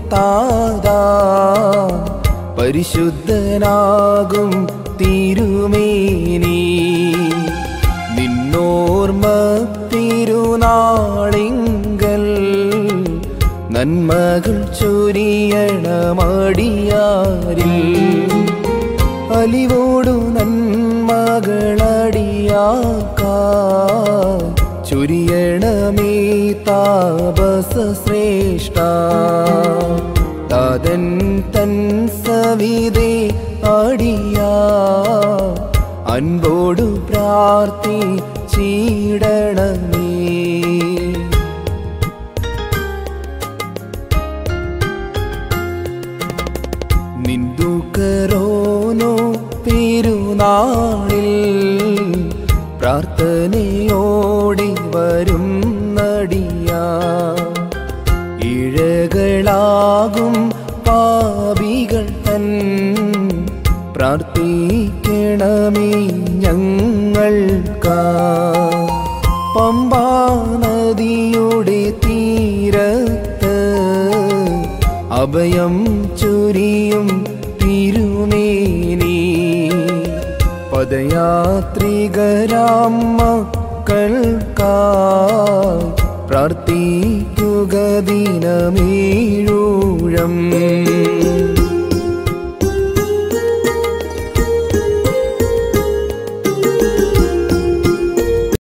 താതാ പരിശുദ്ധനാകും തിരുമേനി നിന്നോർമ്മ തിരുനാളിങ്കൽ നന്മകൾ ചൊരിയണമടിയാരിൽ അലിവോടു നന്മകളടിയാക്ക ചൊരിയണമേ താപസ ശ്രേഷ്ഠ താതൻ തൻ സവിതേ അടിയാ അൻപോടു പ്രാർത്ഥി ചീടണമേ നിന്ദുക്കരോനോ പെരുനാളിൽ പ്രാർത്ഥനയോടെ വരും നടിയാ ഇഴകളാകും പാപികൾ തൻ പ്രാർത്ഥിക്കണമേ ഞങ്ങൾക്കാ പമ്പാ നദിയുടെ തീരത്ത് അഭയം ചൊരിയും തിരുമേനി പദയാത്രികരാം മക്കൾക്കായി പ്രാർത്ഥിക്കുക ദിനമേഴൂഴം